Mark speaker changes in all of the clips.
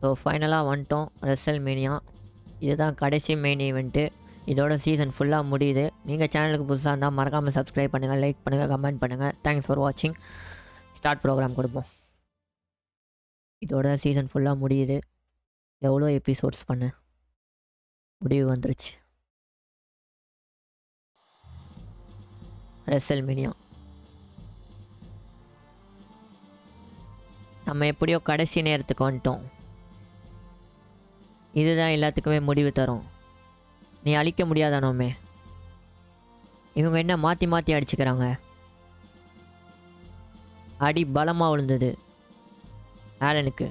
Speaker 1: so ஃபைனலாக வந்துட்டோம் Russell மீனியா இதுதான் கடைசி மெயின் ஈவெண்ட்டு இதோட சீசன் ஃபுல்லாக முடியுது நீங்கள் சேனலுக்கு புதுசாக இருந்தால் மறக்காமல் சப்ஸ்கிரைப் பண்ணுங்கள் லைக் பண்ணுங்கள் கமெண்ட் பண்ணுங்கள் தேங்க்ஸ் ஃபார் வாட்சிங் ஸ்டார்ட் ப்ரோக்ராம் கொடுப்போம் இதோட சீசன் ஃபுல்லாக முடியுது எவ்வளோ எபிசோட்ஸ் பண்ண முடிவு வந்துருச்சு ரெசல் மீனியா நம்ம எப்படியோ கடைசி நேரத்துக்கு வந்துட்டோம் இதுதான் எல்லாத்துக்குமே முடிவு தரும் நீ அழிக்க முடியாதானோமே இவங்க என்ன மாற்றி மாற்றி அடிச்சுக்கிறாங்க அடி பலமாக விழுந்தது ஆலனுக்கு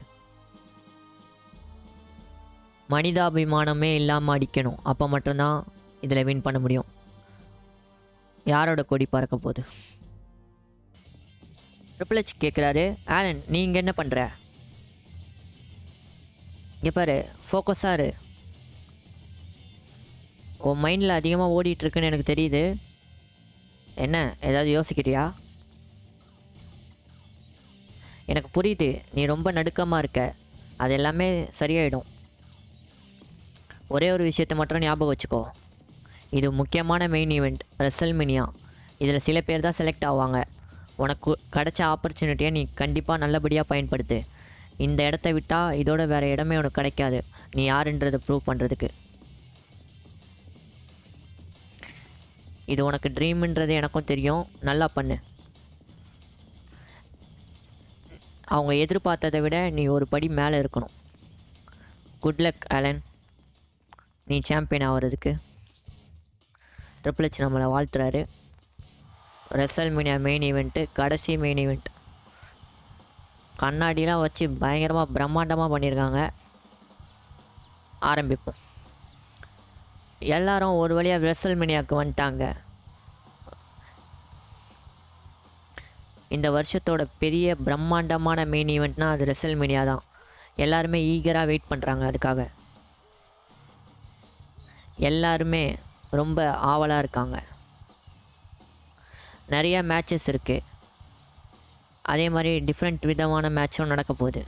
Speaker 1: மனிதாபிமானமே இல்லாமல் அடிக்கணும் அப்போ மட்டும்தான் இதில் வின் பண்ண முடியும் யாரோட கொடி பறக்க போகுது ட்ரிபிள் ஹெச் கேட்குறாரு ஆலன் நீ இங்கே என்ன பண்ணுற இங்கே பாரு ஃபோக்கஸாக இரு உன் மைண்டில் அதிகமாக ஓடிட்டுருக்குன்னு எனக்கு தெரியுது என்ன ஏதாவது யோசிக்கிறியா எனக்கு புரியுது நீ ரொம்ப நடுக்கமாக இருக்க அது எல்லாமே சரியாயிடும் ஒரே ஒரு விஷயத்தை மட்டும் ஞாபகம் வச்சுக்கோ இது முக்கியமான மெயின் ஈவெண்ட் ரெசல்மினியா இதில் சில பேர் தான் செலக்ட் ஆவாங்க உனக்கு கிடைச்ச ஆப்பர்ச்சுனிட்டியை நீ கண்டிப்பாக நல்லபடியாக பயன்படுத்து இந்த இடத்த விட்டால் இதோட வேறு இடமே உனக்கு கிடைக்காது நீ யாருன்றதை ப்ரூவ் பண்ணுறதுக்கு இது உனக்கு ட்ரீம்ன்றது எனக்கும் தெரியும் நல்லா பண்ணு அவங்க எதிர்பார்த்ததை விட நீ ஒரு படி மேலே இருக்கணும் குட் லக் ஆலன் நீ சாம்பியன் ஆகிறதுக்கு ட்ரிபிள் ஹெச் நம்மளை வாழ்த்துறாரு ரெசல் மீனியா மெயின் ஈவெண்ட்டு கடைசி மெயின் ஈவெண்ட் கண்ணாடிலாம் வச்சு பயங்கரமாக பிரம்மாண்டமாக பண்ணியிருக்காங்க ஆரம்பிப்போம் எல்லாரும் ஒரு வழியாக ரெசல் மீனியாவுக்கு வந்துட்டாங்க இந்த வருஷத்தோட பெரிய பிரம்மாண்டமான மெயின் ஈவெண்ட்னா அது ரெசல் மீனியா தான் எல்லாருமே ஈகராக வெயிட் பண்ணுறாங்க அதுக்காக எல்லாருமே ரொம்ப ஆவலாக இருக்காங்க நிறைய மேட்சஸ் இருக்குது அதே மாதிரி டிஃப்ரெண்ட் விதமான மேட்சும் நடக்க போகுது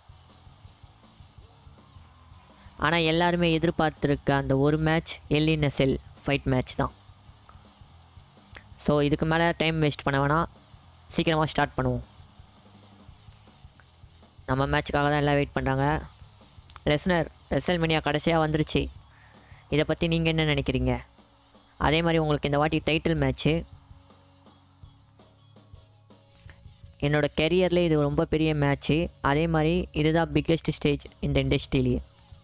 Speaker 1: ஆனால் எல்லாருமே எதிர்பார்த்துருக்க அந்த ஒரு match hell in a cell fight match தான் ஸோ இதுக்கு மேலே டைம் வேஸ்ட் பண்ண வேணாம் சீக்கிரமாக ஸ்டார்ட் பண்ணுவோம் நம்ம மேட்சுக்காக தான் எல்லாம் வெயிட் பண்ணுறாங்க லெஸ்னர் ரெசல் மினியா கடைசியாக வந்துருச்சு இதை பற்றி நீங்கள் என்ன நினைக்கிறீங்க அதே மாதிரி உங்களுக்கு இந்த வாட்டி டைட்டில் மேட்ச்சு என்னோடய கெரியரில் இது ரொம்ப பெரிய மேட்ச்சு அதே மாதிரி இதுதான் பிக்கெஸ்ட் ஸ்டேஜ் இந்த இண்டஸ்ட்ரியிலேயே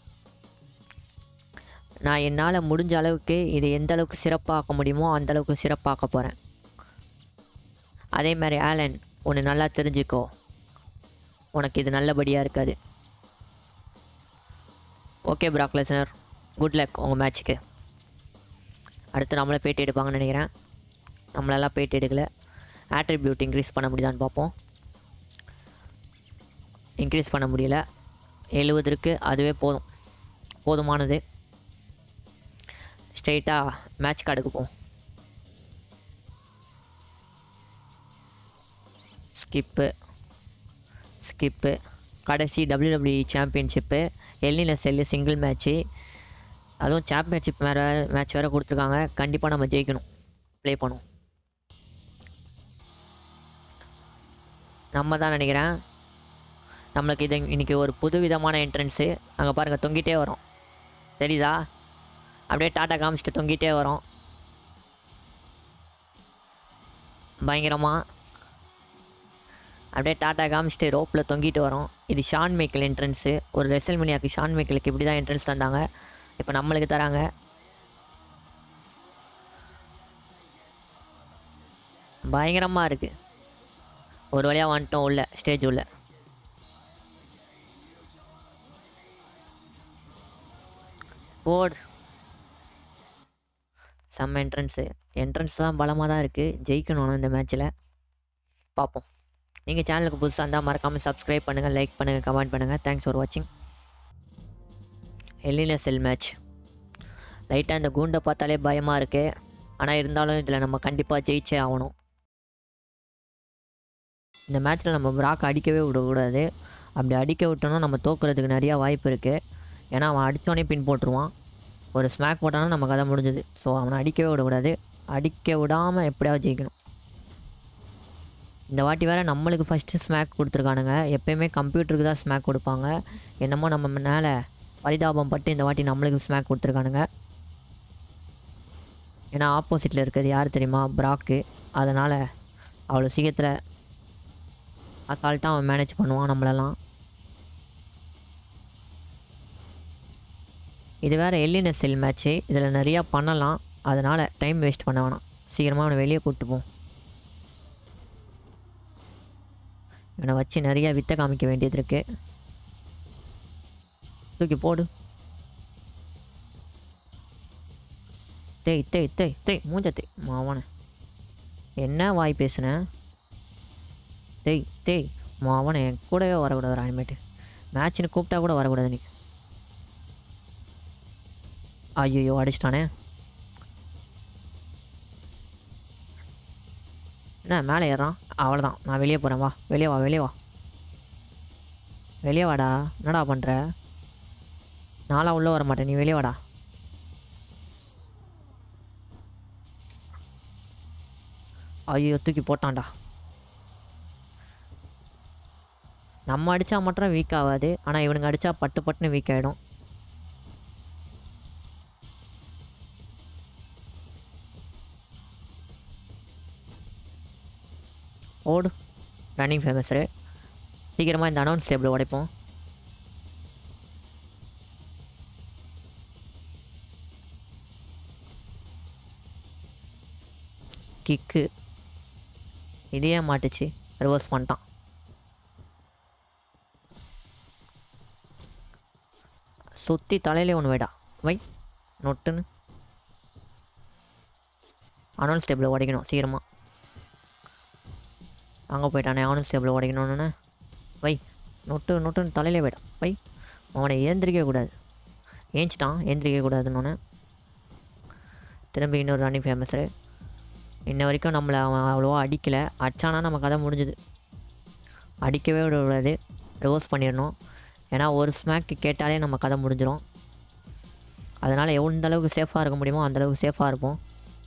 Speaker 1: நான் என்னால் முடிஞ்ச அளவுக்கு இது எந்த அளவுக்கு சிறப்பாக்க முடியுமோ அந்த அளவுக்கு சிறப்பாக்க போகிறேன் அதே மாதிரி ஆலன் ஒன்று நல்லா தெரிஞ்சுக்கோ உனக்கு இது நல்லபடியாக இருக்காது ஓகே ப்ராக்லெஸ்னர் குட் லக் உங்கள் மேட்ச்சுக்கு அடுத்து நம்மளை பேட்டி எடுப்பாங்கன்னு நினைக்கிறேன் நம்மளெல்லாம் பேட்டி எடுக்கல ஆட்ரிபியூட் இன்க்ரீஸ் பண்ண முடியுதான்னு பார்ப்போம் இன்க்ரீஸ் பண்ண முடியல எழுபது இருக்குது அதுவே போதும் போதுமானது ஸ்ட்ரெயிட்டாக மேட்ச் கார்டுக்கு போவோம் ஸ்கிப்பு ஸ்கிப்பு கடைசி WWE championship hell in a cell single match அதுவும் சாம்பியன்ஷிப் வேறு மேட்ச் வேறு கொடுத்துருக்காங்க கண்டிப்பாக நம்ம ஜெயிக்கணும் ப்ளே பண்ணுவோம் நம்ம தான் நினைக்கிறேன் நம்மளுக்கு இது இன்றைக்கி ஒரு புது விதமான என்ட்ரன்ஸு அங்கே பாருங்கள் தொங்கிட்டே வரோம் தெரியுதா அப்படியே டாட்டா காமிச்சிட்டு தொங்கிட்டே வரோம் பயங்கரமாக அப்படியே டாட்டா காமிச்சிட்டு ரோப்பில் தொங்கிட்டு வரோம் இது ஷான் மேக்கல் என்ட்ரன்ஸு ஒரு ரெசல் மினியாக்கு ஷான் மேக்கலுக்கு இப்படி தான் என்ட்ரன்ஸ் தந்தாங்க இப்போ நம்மளுக்கு தராங்க பயங்கரமாக இருக்குது ஒரு வழியாக வந்துட்டோம் உள்ள ஸ்டேஜ் உள்ள போடு செம்ம என்ட்ரன்ஸு என்ட்ரன்ஸ் தான் பலமாக தான் இருக்குது ஜெயிக்கணும் இந்த மேட்ச்சில் பார்ப்போம் நீங்கள் சேனலுக்கு புதுசாக இருந்தால் மறக்காமல் சப்ஸ்கிரைப் பண்ணுங்கள் லைக் பண்ணுங்கள் கமெண்ட் பண்ணுங்கள் தேங்க்ஸ் ஃபார் வாட்சிங் எல்லின செல் மேட்ச் லைட்டாக இந்த கூண்டை பார்த்தாலே பயமாக இருக்குது ஆனால் இருந்தாலும் இதில் நம்ம கண்டிப்பாக ஜெயிச்சே ஆகணும் இந்த மேட்ச்சில் நம்ம பிராக் அடிக்கவே விடக்கூடாது அப்படி அடிக்க விட்டோன்னா நம்ம தோக்குறதுக்கு நிறையா வாய்ப்பு இருக்குது ஏன்னா அவன் அடித்தோடனே பின் போட்டுருவான் ஒரு ஸ்மாக் போட்டானா நம்ம கதை முடிஞ்சுது ஸோ அவனை அடிக்கவே விடக்கூடாது அடிக்க விடாமல் எப்படியாவது ஜெயிக்கணும் இந்த வாட்டி வேறு நம்மளுக்கு ஃபஸ்ட்டு ஸ்மாக் கொடுத்துருக்கானுங்க எப்பயுமே கம்ப்யூட்டருக்கு தான் ஸ்மாக் கொடுப்பாங்க என்னமோ நம்ம மேலே பரிதாபம் பட்டு இந்த வாட்டி நம்மளுக்கு ஸ்மாக் கொடுத்துருக்கானுங்க ஏன்னா ஆப்போசிட்டில் இருக்கிறது யார் தெரியுமா ப்ராக்கு அதனால் அவ்வளோ சீக்கிரத்தில் அசால்ட்டாக அவன் மேனேஜ் பண்ணுவான் நம்மளெல்லாம் இது வேறு எல்லின செல் மேட்ச்சு இதில் நிறையா பண்ணலாம் அதனால் டைம் வேஸ்ட் பண்ண வேணாம் சீக்கிரமாக அவனை வெளியே கூப்பிட்டு போ இவனை வச்சு நிறைய வித்தை காமிக்க வேண்டியது இருக்கு தூக்கி போடு தேய் தேய் தேய் தேய் மூஞ்ச தேய் மாவன என்ன வாய் பேசுனேன் தேய் தேய் மாவனை என் கூடவே வரக்கூடாது அனிமேட்டு மேட்ச்னு கூப்பிட்டா கூட வரக்கூடாது நீ ஐயோ அடிச்சிட்டானே என்ன மேலே ஏறான் அவ்வளோதான் நான் வெளியே போகிறேன் வா வெளியே வா வெளியே வா வெளியே வாடா என்னடா பண்ணுற நான்லாம் உள்ளே வர மாட்டேன் நீ வெளியே வாடா ஐயோ தூக்கி போட்டான்டா நம்ம அடித்தா மட்டும் வீக் ஆகாது ஆனால் இவனுங்க அடித்தா பட்டு பட்டுன்னு வீக் ஆகிடும் ஓடு ரன்னிங் ஃபேமஸரு சீக்கிரமாக இந்த அனௌன்ஸ் டேபிள் உடைப்போம் கிக்கு இதையே மாட்டுச்சு ரிவர்ஸ் பண்ணிட்டான் சுற்றி தலையிலே ஒன்று வைடா வை நொட்டுன்னு அனௌன்ஸ் டேபிளை உடைக்கணும் சீக்கிரமாக அங்கே போயிட்டானே அவனும் ஸ்டேபிள் உடைக்கணுன்னு வை நொட்டு நொட்டுன்னு தலையிலே போயிட்டான் வை அவனை ஏந்திரிக்க கூடாது ஏஞ்சிட்டான் ஏந்திரிக்க கூடாதுன்னு திரும்பி இன்னொரு ரன்னிங் ஃபேமஸரு இன்ன வரைக்கும் நம்மளை அவன் அவ்வளோவா அடிக்கலை அடிச்சானா நம்ம கதை முடிஞ்சுது அடிக்கவே விடக்கூடாது ரிவர்ஸ் பண்ணிடணும் ஏன்னா ஒரு ஸ்மாக்கு கேட்டாலே நம்ம கதை முடிஞ்சிடும் அதனால் எந்த அளவுக்கு சேஃபாக இருக்க முடியுமோ அந்தளவுக்கு சேஃபாக இருப்போம்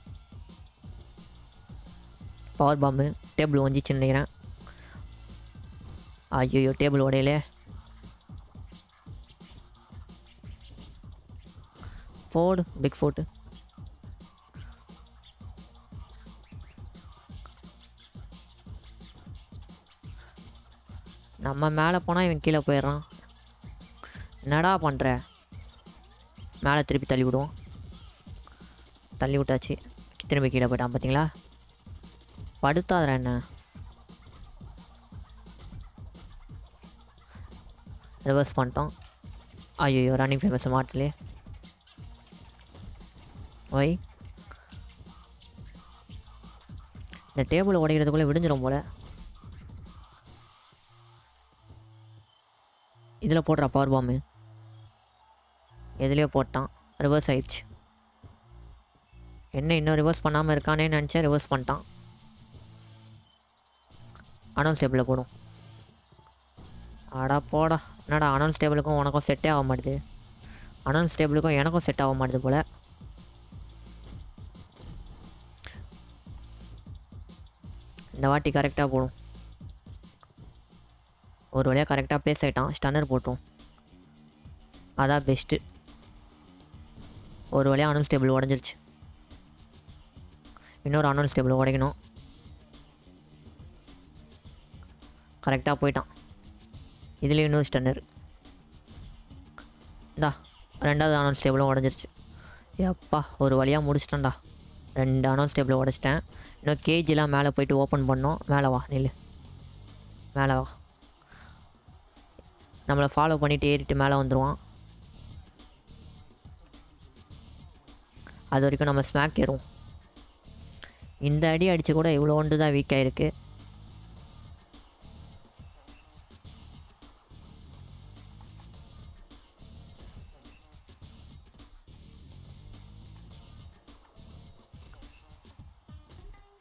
Speaker 1: பவர் பாம்பு டேபிள் ஒஞ்சிச்சு நினைக்கிறேன் ஐயோ டேபிள் உடையிலே போடு பிக் ஃபோட்டு நம்ம மேலே போனால் இவன் கீழே போயிடுறான் என்னடா பண்ணுற மேலே திருப்பி தள்ளி விடுவோம் தள்ளி விட்டாச்சு திரும்பி கீழே போயிட்டான் பார்த்தீங்களா படுத்தாதரா என்ன ரிவர்ஸ் பண்ணிட்டோம் ஐயோ ரன்னிங் ஃபேமஸ் மாட்டலே ஒய் இந்த டேபிள் உடைக்கிறதுக்குள்ளே விடிஞ்சிரும் போல இதில் போடுறா பவர் பாம்பு எதுலேயோ போட்டான் ரிவர்ஸ் ஆயிடுச்சு என்ன இன்னும் ரிவர்ஸ் பண்ணாமல் இருக்கானேன்னு நினச்சேன் ரிவர்ஸ் பண்ணிட்டான் அனௌன்ஸ் டேபிளில் போடும் அடா போடா என்னடா அனௌன்ஸ் டேபிளுக்கும் உனக்கும் செட்டே ஆக மாட்டுது அனௌன்ஸ் டேபிளுக்கும் எனக்கும் செட் ஆக மாட்டுது போல் இந்த வாட்டி கரெக்டாக போடும் ஒரு வழியாக கரெக்டாக ப்ளேஸ் ஆகிட்டான் ஸ்டன்னர் போட்டோம் அதான் பெஸ்ட்டு ஒரு வழியாக அனௌன்ஸ் டேபிள் உடஞ்சிருச்சு இன்னொரு அனௌன்ஸ் டேபிள் உடைக்கணும் கரெக்டாக போயிட்டான் இதுலேயும் இன்னொரு ஸ்டன்னர் இந்தா ரெண்டாவது அனௌன்ஸ் டேபிளும் உடஞ்சிருச்சு எப்பா ஒரு வழியாக முடிச்சிட்டேன்டா ரெண்டு அனௌன்ஸ் டேபிளை உடச்சிட்டேன் இன்னும் கேஜிலாம் மேலே போயிட்டு ஓப்பன் பண்ணோம் மேலே வா நில்லு மேலே வா நம்மளை ஃபாலோ பண்ணிட்டு ஏறிட்டு மேலே வந்துடுவான் அது வரைக்கும் நம்ம ஸ்மாக் ஏறுவோம் இந்த அடி அடித்து கூட இவ்வளோ ஒன்று தான் வீக் ஆகிருக்கு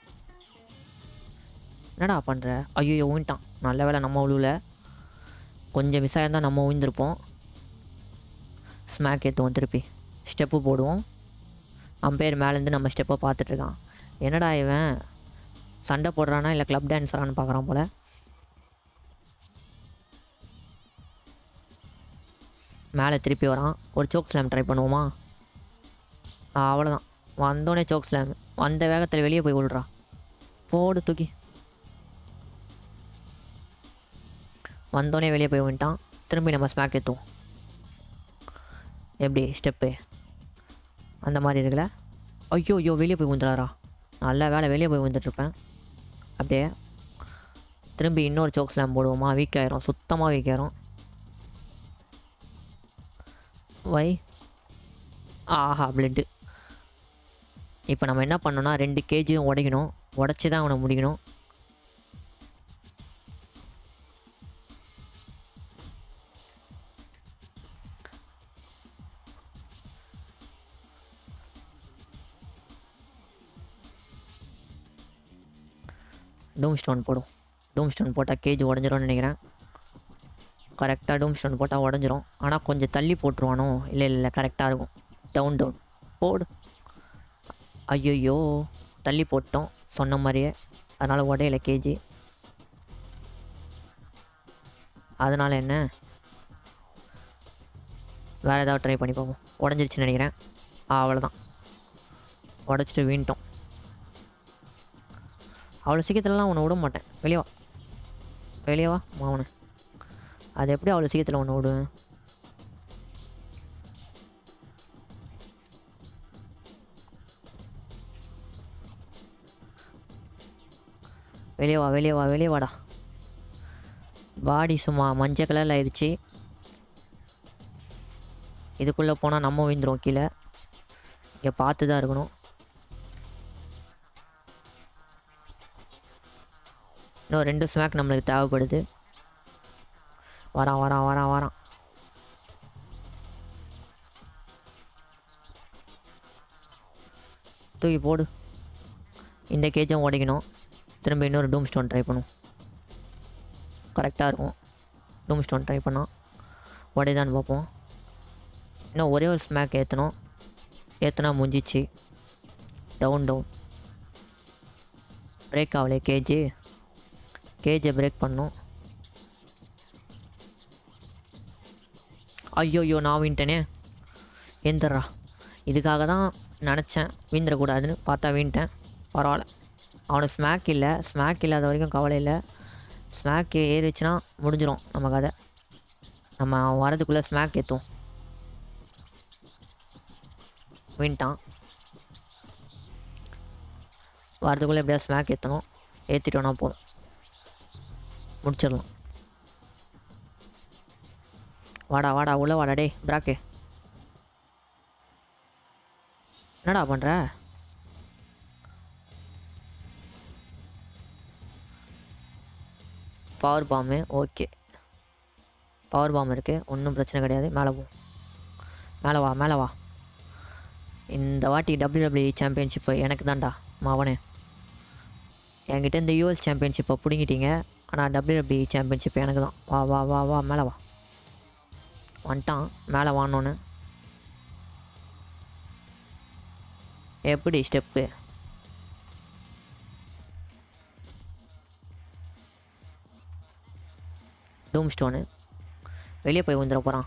Speaker 1: என்னடா பண்ணுற ஐயோ ஊன்ட்டான் நல்ல வேலை நம்ம உழுவில் கொஞ்சம் மிஸ் ஆயிருந்தால் நம்ம உயிர்ந்திருப்போம் ஸ்மாக் ஏற்றுவோம் திருப்பி ஸ்டெப்பு போடுவோம் அம்பையர் மேலேருந்து நம்ம ஸ்டெப்பை பார்த்துட்ருக்கான் என்னடா இவன் சண்டை போடுறானா இல்லை கிளப் டான்ஸரான்னு பார்க்குறான் போல் மேலே திருப்பி வரான் ஒரு சோக் ஸ்லாம் ட்ரை பண்ணுவோமா ஆ அவ்வளோதான் வந்தோடனே சோக் ஸ்லாம் வந்த வேகத்தில் வெளியே போய் விழுறா போடு தூக்கி வந்தோடனே வெளியே போய் வந்துட்டான் திரும்பி நம்ம ஸ்மாக் ஏற்றுவோம் எப்படி ஸ்டெப்பு அந்த மாதிரி இருக்குல்ல ஐயோ ஐயோ வெளியே போய் விழுந்துடாரா நல்ல வேலை வெளியே போய் விழுந்துட்டுருப்பேன் அப்படியே திரும்பி இன்னொரு சோக் ஸ்லாம் போடுவோமா வீக் ஆயிரும் சுத்தமாக வீக் ஆயிரும் வை ஆஹா பிளட்டு இப்போ நம்ம என்ன பண்ணோம்னா ரெண்டு கேஜியும் உடைக்கணும் உடச்சி தான் அவனை முடிக்கணும் டூம் ஸ்டோன் போடும் டூம் ஸ்டோன் போட்டால் கேஜ் உடஞ்சிரும்னு நினைக்கிறேன் கரெக்டாக டூம் ஸ்டோன் போட்டால் உடஞ்சிரும் ஆனால் கொஞ்சம் தள்ளி போட்டுருவானோ இல்லை இல்லை கரெக்டாக இருக்கும் டவுன் டவுன் போடு ஐயோ தள்ளி போட்டோம் சொன்ன மாதிரியே அதனால் உடையில கேஜி அதனால் என்ன வேறு ஏதாவது ட்ரை பண்ணி பார்ப்போம் உடஞ்சிருச்சுன்னு நினைக்கிறேன் ஆ அவ்வளோதான் உடச்சிட்டு வீணிட்டோம் அவ்வளோ சீக்கிரத்துலலாம் உன்னை விட மாட்டேன் வெளியே வா வெளியே வா மாவனை அது எப்படி அவ்வளோ சீக்கிரத்தில் ஒன்று விடுவேன் வெளியே வா வெளியே வா வெளியே வாடா பாடி சும்மா மஞ்சள் கலரில் ஆயிடுச்சு இதுக்குள்ளே போனால் நம்ம விழுந்துரும் கீழே இங்கே பார்த்து தான் இருக்கணும் இன்னும் ரெண்டு ஸ்மாக் நம்மளுக்கு தேவைப்படுது வரான் வரான் வரான் வரான் தூக்கி போடு இந்த கேஜும் உடைக்கணும் திரும்ப இன்னொரு டூம் ஸ்டோன் ட்ரை பண்ணும் கரெக்டாக இருக்கும் டூம் ஸ்டோன் ட்ரை பண்ணோம் உடையதான்னு பார்ப்போம் இன்னும் ஒரே ஒரு ஸ்மாக் ஏற்றணும் ஏற்றுனா முடிஞ்சிச்சு டவுன் டவுன் பிரேக் ஆகலையே கேஜி கேஜை பிரேக் பண்ணோம் ஐயோயோ நான் வீண்ட்டேனே எந்திரா இதுக்காக தான் நினச்சேன் வீந்துடக்கூடாதுன்னு பார்த்தா வீண்ட்டேன் பரவாயில்ல அவனுக்கு ஸ்மாக் இல்லை ஸ்மாக் இல்லாத வரைக்கும் கவலை இல்லை ஸ்மாக் ஏறிச்சுன்னா முடிஞ்சிடும் நம்ம கதை நம்ம அவன் வரதுக்குள்ளே ஸ்மாக் ஏற்றுவோம் வீண்ட்டான் வரதுக்குள்ளே எப்படியா ஸ்மாக் ஏற்றணும் ஏற்றிட்டோன்னா போதும் முடிச்சிடலாம் வாடா வாடா உள்ள வாடா டேய் பிராக்கு என்னடா பண்ணுற பவர் பாம்பு ஓகே பவர் பாம்பு இருக்குது ஒன்றும் பிரச்சனை கிடையாது மேலே போ மேலே வா மேலே வா இந்த வாட்டி டபிள்யூடபிள்யூ சாம்பியன்ஷிப்பு எனக்கு தான்டா மாவனே என்கிட்ட இந்த யூஎஸ் சாம்பியன்ஷிப்பை பிடுங்கிட்டீங்க ஆனால் டபிள்யூடபிள்யூ சாம்பியன்ஷிப் எனக்கு தான் வா வா வா வா மேலே வா வந்துட்டான் மேலே வானோன்னு எப்படி ஸ்டெப்பு டூம் ஸ்டோனு வெளியே போய் விழுந்துட போகிறான்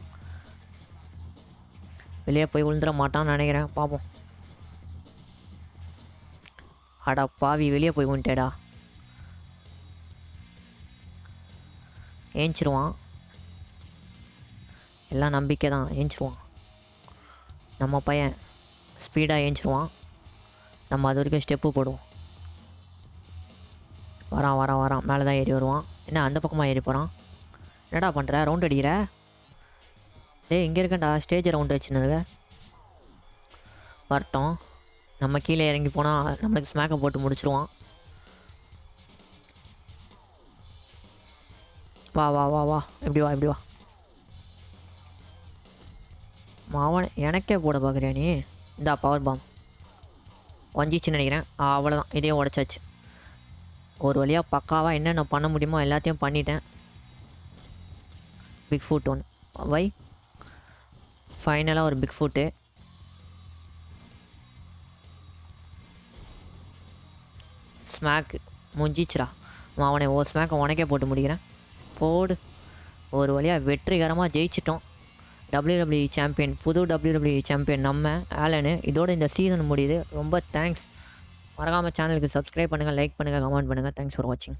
Speaker 1: வெளியே போய் விழுந்துட மாட்டான்னு நினைக்கிறேன் பார்ப்போம் அடா பாவி வெளியே போய் விழுந்துட்டேடா ஏஞ்சிருவான் எல்லாம் நம்பிக்கை தான் ஏஞ்சிருவான் நம்ம பையன் ஸ்பீடாக ஏஞ்சிருவான் நம்ம அது வரைக்கும் ஸ்டெப்பு போடுவோம் வரான் வரான் வரான் மேலே தான் ஏறி வருவான் என்ன அந்த பக்கமாக ஏறி போகிறான் என்னடா பண்ணுற ரவுண்ட் அடிக்கிற டேய் இங்கே இருக்கேன்டா ஸ்டேஜ் ரவுண்டு வச்சுன்னு வரட்டும் நம்ம கீழே இறங்கி போனால் நம்மளுக்கு ஸ்மாக்கை போட்டு முடிச்சிருவான் வா வா வா வா இப்படி வா இப்படி வா மாவன் எனக்கே போட பார்க்குறியா நீ இந்தா பவர் பாம் வஞ்சிச்சுன்னு நினைக்கிறேன் ஆ, அவ்வளோதான் இதையும் உடச்சாச்சு ஒரு வழியாக பக்காவாக என்னென்ன பண்ண முடியுமோ எல்லாத்தையும் பண்ணிட்டேன் பிக் ஃபுட் ஒன்று வை ஃபைனலாக ஒரு பிக் ஃபுட்டு ஸ்மாக் முஞ்சிச்சுடா நான் அவனை ஒரு ஸ்மாக்கை உனக்கே போட்டு முடிக்கிறேன் போடு ஒரு வழியாக வெற்றிகரமாக ஜெயிச்சிட்டோம் WWE சாம்பியன் புது WWE சாம்பியன் நம்ம ஆலனு இதோட இந்த சீசன் முடியுது ரொம்ப தேங்க்ஸ் மறக்காமல் சேனலுக்கு சப்ஸ்கிரைப் பண்ணுங்கள் லைக் பண்ணுங்கள் கமெண்ட் பண்ணுங்கள் தேங்க்ஸ் ஃபார் வாட்சிங்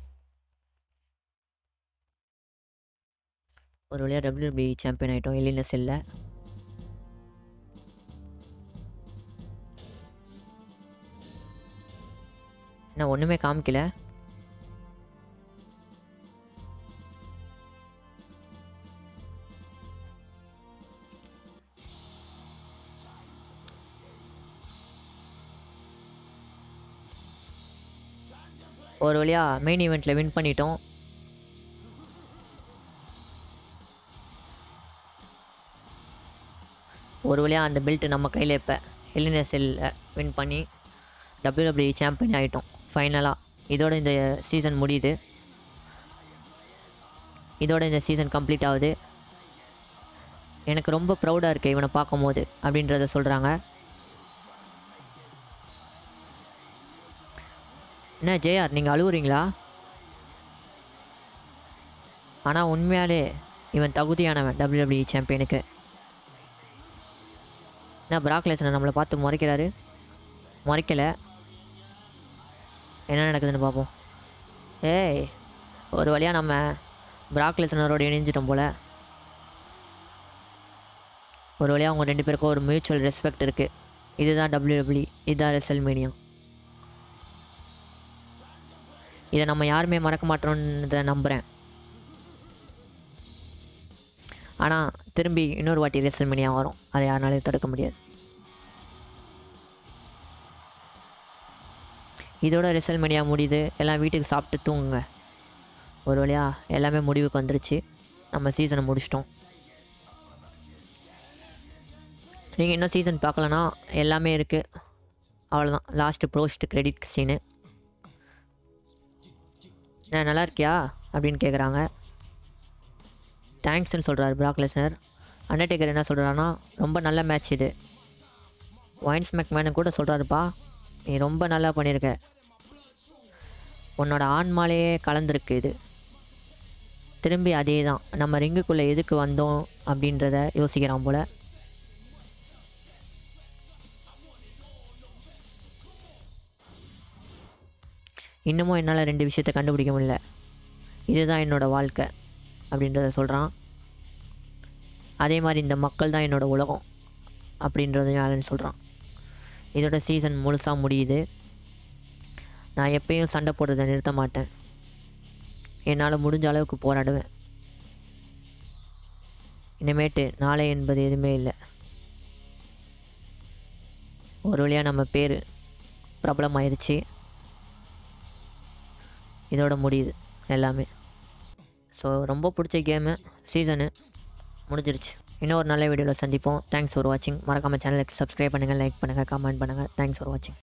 Speaker 1: ஒரு வழியாக WWE சாம்பியன் ஆகிட்டோம் எலின செல்ல என்ன ஒன்றுமே காமிக்கல ஒரு வழியாக மெயின் ஈவெண்ட்டில் வின் பண்ணிட்டோம் ஒரு வழியாக அந்த பெல்ட் நம்ம கையில் இப்போ எலினஸில் வின் பண்ணி WWE சாம்பியன் ஆகிட்டோம் ஃபைனலாக இதோட இந்த சீசன் முடியுது இதோட இந்த சீசன் கம்ப்ளீட் ஆகுது எனக்கு ரொம்ப ப்ரௌடாக இருக்குது இவனை பார்க்கும்போது அப்படின்றத சொல்கிறாங்க என்ன ஜேஆர் நீங்கள் அழுவுறீங்களா ஆனால் உண்மையாலே இவன் தகுதியானவன் WWE சாம்பியனுக்கு என்ன பிராக் லெசனர் நம்மளை பார்த்து முறைக்கிறாரு முறைக்கலை என்ன நடக்குதுன்னு பார்ப்போம் ஏய் ஒரு வழியாக நம்ம பிராக் லெசனரோடு இணைஞ்சிட்டோம் போல் ஒரு வழியாக அவங்க ரெண்டு பேருக்கும் ஒரு மியூச்சுவல் ரெஸ்பெக்ட் இருக்குது இதுதான் WWE இதுதான் ரெசல்மேனியா இதை நம்ம யாருமே மறக்க மாட்டோன்றதை நம்புகிறேன் ஆனால் திரும்பி இன்னொரு வாட்டி ரெசல்மேனியா வரும் அதை யாருனாலையும் தடுக்க முடியாது இதோட ரெசல்மேனியா முடியுது எல்லாம் வீட்டுக்கு சாப்பிட்டு தூங்குங்க ஒரு வழியாக எல்லாமே முடிவுக்கு வந்துருச்சு நம்ம சீசனை முடிச்சிட்டோம் நீங்கள் இன்னும் சீசன் பார்க்கலனா எல்லாமே இருக்குது அவ்வளோதான் லாஸ்ட்டு ப்ரோஸ்ட் கிரெடிட் சீனு நான் நல்லா இருக்கியா அப்படின்னு கேட்குறாங்க தேங்க்ஸ்னு சொல்கிறாரு பிராக் லெஸ்னர் அண்டர்டேக்கர் என்ன சொல்கிறான்னா ரொம்ப நல்ல மேட்ச் இது ஒயின்ஸ் மேக்மேனு கூட சொல்கிறாருப்பா நீ ரொம்ப நல்லா பண்ணியிருக்க உன்னோட ஆன்மாலேயே கலந்துருக்கு இது திரும்பி அதே தான் நம்ம ரிங்குக்குள்ளே எதுக்கு வந்தோம் அப்படின்றத யோசிக்கிறான் போல் இன்னமும் என்னால் ரெண்டு விஷயத்த கண்டுபிடிக்க முடியல இதுதான் என்னோடய வாழ்க்கை அப்படின்றத சொல்கிறான் அதே மாதிரி இந்த மக்கள் தான் என்னோடய உலகம் அப்படின்றதையும் ஆலன் சொல்கிறான் இதோட சீசன் முழுசாக முடியுது நான் எப்பயும் சண்டை போடுறதை நிறுத்த மாட்டேன் என்னால் முடிஞ்ச அளவுக்கு போராடுவேன் இனிமேட்டு நாளை என்பது எதுவுமே இல்லை ஒரு வழியாக நம்ம பேர் பிரபலமாயிருச்சு இதோட முடியுது எல்லாமே ஸோ ரொம்ப பிடிச்ச கேமு சீசனு முடிஞ்சிருச்சு இன்னொரு நல்ல வீடியோவில் சந்திப்போம் தேங்க்ஸ் ஃபார் வாட்சிங் மறக்காமல் சேனலுக்கு சப்ஸ்கிரைப் பண்ணுங்கள் லைக் பண்ணுங்கள் கமெண்ட் பண்ணுங்கள் தேங்க்ஸ் ஃபார் வாட்சிங்